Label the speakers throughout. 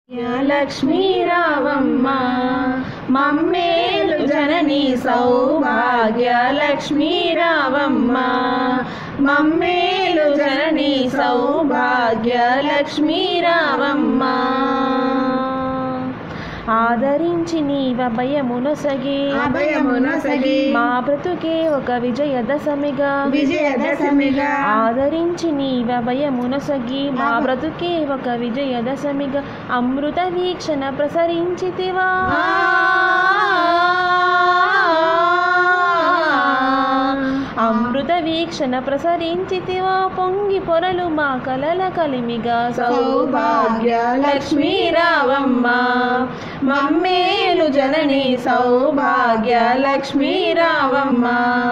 Speaker 1: లక్ష్మీ రావమ్మ మమ్మేలు జనని సౌభాగ్య లక్ష్మీ రావమ్మ మమ్మేలు జనని సౌభాగ్య లక్ష్మీ రావమ్మ ఆదరించి నీవ భయమునొసగి
Speaker 2: అభయమునొసగి
Speaker 1: మా బ్రతుకే ఒక విజయ దశమిగా
Speaker 2: విజయదశమిగా
Speaker 1: ఆదరించి నీవ భయమునొసగి మా బ్రతుకే ఒక విజయ దశమిగా అమృత వీక్షణ ప్రసరించితివా అమృత వీక్షణ ప్రసరించితివా పొంగి పొరలు మా కలల కలిమిగా
Speaker 2: సౌభాగ్య
Speaker 1: లక్ష్మీ రావమ్మ మమ్మేలు జనని సౌభాగ్య లక్ష్మీ రావమ్మ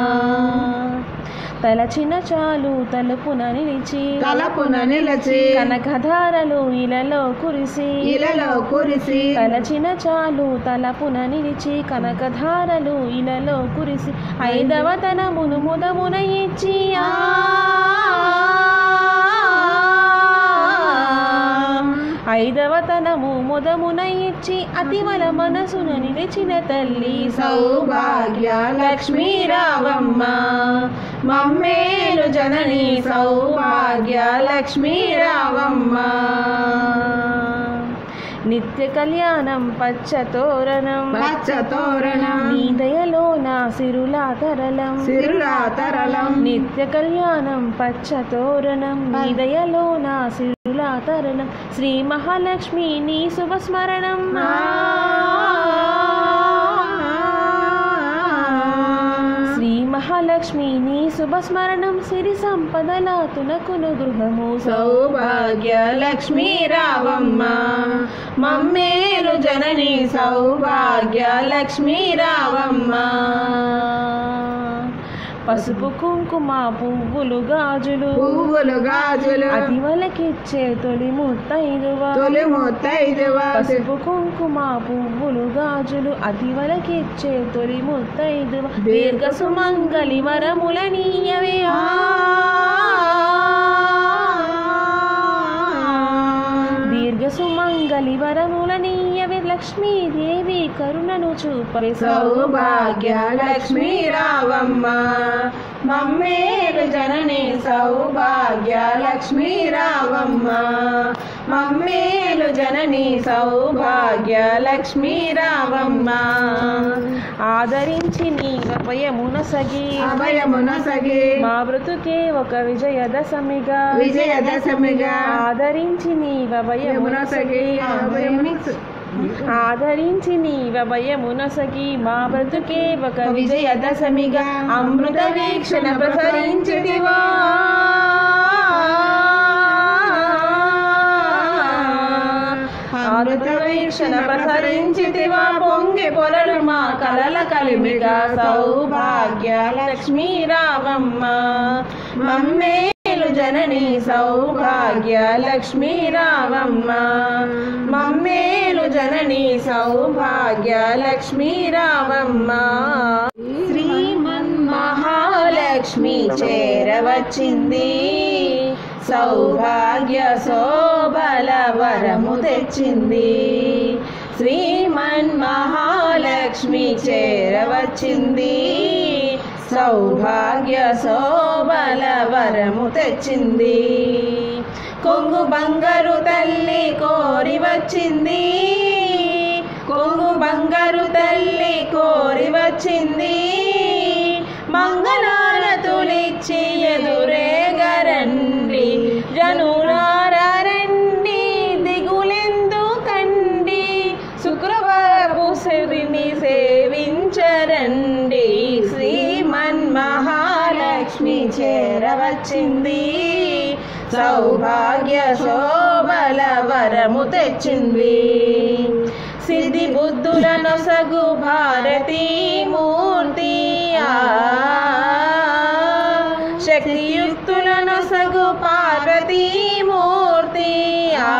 Speaker 1: తలచిన చాలు తలుపున నిలిచి
Speaker 2: తలపున నిలచి
Speaker 1: కనకధారలు ఇలలో కురిసి
Speaker 2: ఇలలో కురిసి
Speaker 1: తలచిన చాలు తలపున నిలిచి కనకధారలు ఇలలో కురిసి ఐదవ తనమును ముదమున ఇచ్చి ఆ ఐదవ తనము ముదమున ఇచ్చి అతివల మనసును నిలిచిన తల్లి
Speaker 2: సౌభాగ్య
Speaker 1: లక్ష్మీ రావమ్మ మమ్మేలు జనని సౌభాగ్య లక్ష్మీ రావమ్మ నిత్య కళ్యాణం పచ్చ తోరణం
Speaker 2: పచ్చ తోరణం
Speaker 1: నీ దయలో నా సిరులా తరలం
Speaker 2: సిరులా తరలం
Speaker 1: నిత్య కళ్యాణం పచ్చ తోరణం నీ దయలో నా సిరులా తరణం శ్రీ మహాలక్ష్మి నీ శుభస్మరణం శ్రీ మహాలక్ష్మి నీ శుభస్మరణం సిరి సంపదల తునకును గృహము
Speaker 2: సౌభాగ్య లక్ష్మీ రావమ్మ
Speaker 1: మమ్మేలు జనని సౌభాగ్య లక్ష్మీ రావమ్మ పసుపు కుంకుమ పువ్వులు గాజులు
Speaker 2: పువ్వులు గాజులు
Speaker 1: అతివలకిచ్చే తొలి ముత్తైదువ
Speaker 2: తొలి ముత్తైదువ
Speaker 1: పసుపు కుంకుమ పువ్వులు గాజులు అతివలకిచ్చే తొలి ముత్తైదువ దీర్ఘ సుమంగళి వరముల నీయవే ఆ. దీర్ఘ సుమంగళి వరముల నీయవే లక్ష్మీదేవి కరుణను చూపవే
Speaker 2: సౌభాగ్య లక్ష్మీ రావమ్మ
Speaker 1: మమ్మేలు జనని సౌభాగ్య లక్ష్మీ రావమ్మ మమ్మేలు జనని సౌభాగ్య లక్ష్మీ రావమ్మ ఆదరించి నీ అభయమునసగి
Speaker 2: అభయమునొసగి
Speaker 1: మా బ్రతుకే ఒక విజయ దశమిగా
Speaker 2: విజయదశమిగా
Speaker 1: ఆదరించి నీ
Speaker 2: యమునొసగి అభయమునొసగి
Speaker 1: ఆదరించి నీ భయమునసగి మా బ్రతుకే ఒక విజయ దశమిగా అమృత వీక్షణ ప్రసరించిదివా అమృత వీక్షణ ప్రసరించితివా పొంగి పొరలు మా కలల కలిమిగా సౌభాగ్య లక్ష్మీ రావమ్మ మమ్మేలు జనని సౌభాగ్య లక్ష్మీ రావమ్మ మమ్మేలు జనని సౌభాగ్య లక్ష్మీ రావమ్మ శ్రీమన్ మహాలక్ష్మి చేరవచ్చింది సౌభాగ్య శోభల వరము తెచ్చింది శ్రీమన్ మహాలక్ష్మి చేరవచ్చింది సౌభాగ్య శోభల వరము తెచ్చింది కొంగు బంగారు తల్లి కోరి వచ్చింది కొంగు బంగారు తల్లి కోరి వచ్చింది మంగళారతులిచ్చి ఎదురేగరండి జనులారండి దిగులెందుకండి శుక్రవారపు శివుని సేవించరండి శ్రీమన్ మహాలక్ష్మి చేరవచ్చింది సౌభాగ్య శోభల వరము తెచ్చింది సిద్ధి బుద్ధుల నొసగు భారతీ మూర్తి ఆ శక్తియుక్తుల నొసగు పార్వతీ మూర్తి ఆ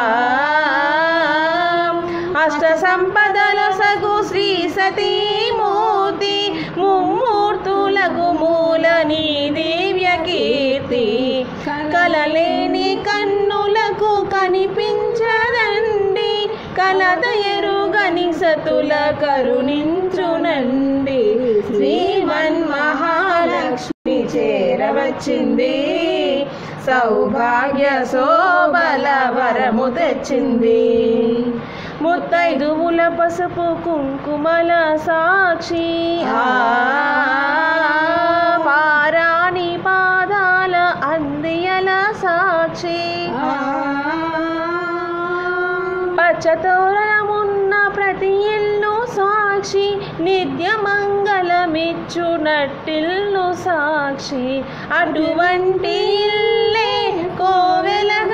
Speaker 1: అష్ట సంపదల సగు శ్రీ సతీమూర్తి ముమ్మూర్తులకు మూల నీ దివ్య కీర్తి కలలేని కన్నులకు కనిపించదండి కలత ఎరుగని సతుల కరుణించునండి శ్రీమన్ మహాలక్ష్మి చేరవచ్చింది సౌభాగ్య శోభల వరము తెచ్చింది ముత్తైదువుల పసుపు కుంకుమల సాక్షి ఆ పారాణి పాదాల అందియల సాక్షి పచ్చతోరణమున్న ప్రతి ఇల్లు సాక్షి నిత్య మంగళమిచ్చు నట్టిల్లు సాక్షి అటువంటి ఇల్లే కోవెలగ